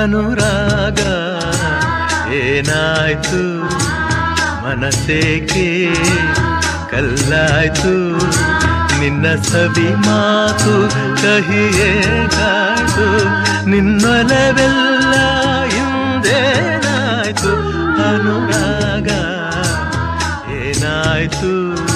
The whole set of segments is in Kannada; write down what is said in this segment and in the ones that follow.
ಅನುರಾಗ ಏನಾಯ್ತು ಮನಸ್ಸೇಕೆ ಕಲ್ಲಾಯ್ತು ನಿನ್ನ ಸವಿ ಮಾತು ಕಹಿಯೇ ಕಾಯ್ತು ನಿನ್ನೊಲವೆಲ್ಲ ಹಿಂದೇನಾಯ್ತು ಅನುರಾಗ ಏನಾಯ್ತು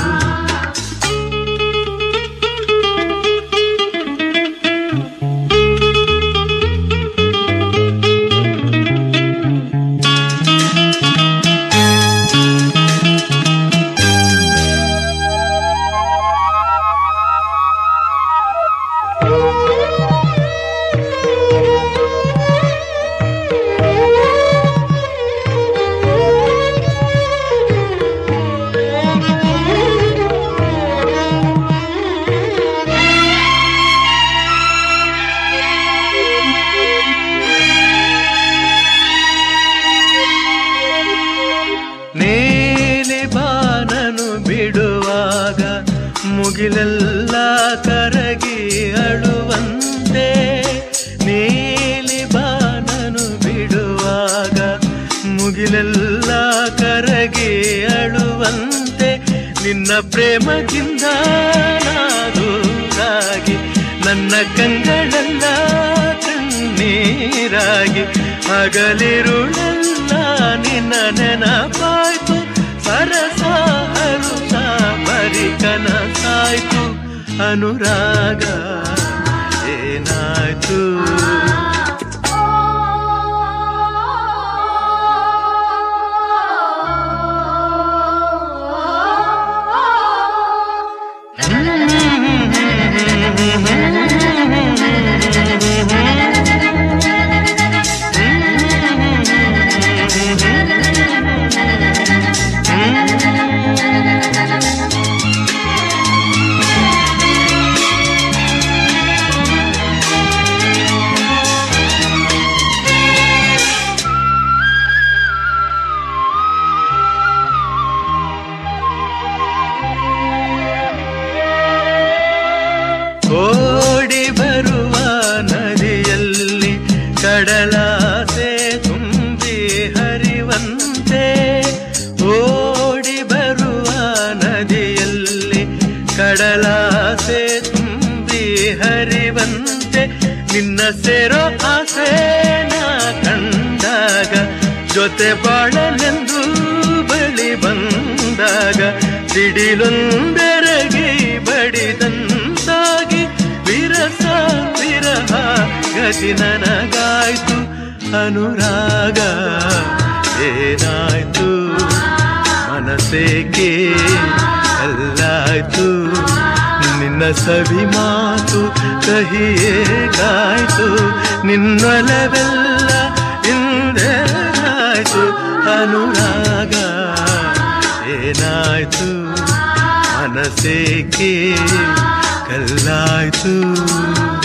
ನೀಲಿ ಬಾನನು ಬಿಡುವಾಗ ಮುಗಿಲೆಲ್ಲ ಕರಗಿ ಅಳುವಂತೆ ನೀಲಿ ಬಾನನು ಬಿಡುವಾಗ ಮುಗಿಲೆಲ್ಲ ಕರಗಿ ಅಳುವಂತೆ ನಿನ್ನ ಪ್ರೇಮದಿಂದ ನಾದೂರಾಗಿ ನನ್ನ ಕಂಗಳೆಲ್ಲ ಕಣ್ಣೀರಾಗಿ ಹಗಲಿರುಳೆಲ್ಲ ನಿನ್ನ ನೆನಪಾಯ್ತು ಸರಸ ಹರುಷ ಬರಿ ಕನಸಾಯ್ತು ಅನುರಾಗ ಏನಾಯ್ತು ಓಡಿ ಬರುವ ನದಿಯಲ್ಲಿ ಕಡಲಾಸೆ ತುಂಬಿ ಹರಿವಂತೆ ಓಡಿ ಬರುವ ನದಿಯಲ್ಲಿ ಕಡಲಾಸೆ ತುಂಬಿ ಹರಿವಂತೆ ನಿನ್ನ ಸೇರೋ ಆಸೆ ನಾ ಕಂಡಾಗ ಜೊತೆ ಬಾಳಲೆಂದು ಬಳಿ ಬಂದಾಗ ಸಿಡಿಲೊಂದೆರಗಿ ಬಡಿದಂತಾಗಿ ವಿರಸ ವಿರಹ ಗತಿ ನನಗಾಯ್ತು ಅನುರಾಗ ಏನಾಯ್ತು ಮನಸ್ಸೇಕೆ ಅಲ್ಲಾಯ್ತು ನಿನ್ನ ಸವಿ ಮಾತು ಕಹಿಯೇ ಕಾಯ್ತು ನಿನ್ನೊಲವೆಲ್ಲ ಹಿಂದೇನಾಯ್ತು ಅನುರಾಗ ಏನಾಯ್ತು ಮನಸ್ಸೇಕೆ ಕಲ್ಲಾಯ್ತು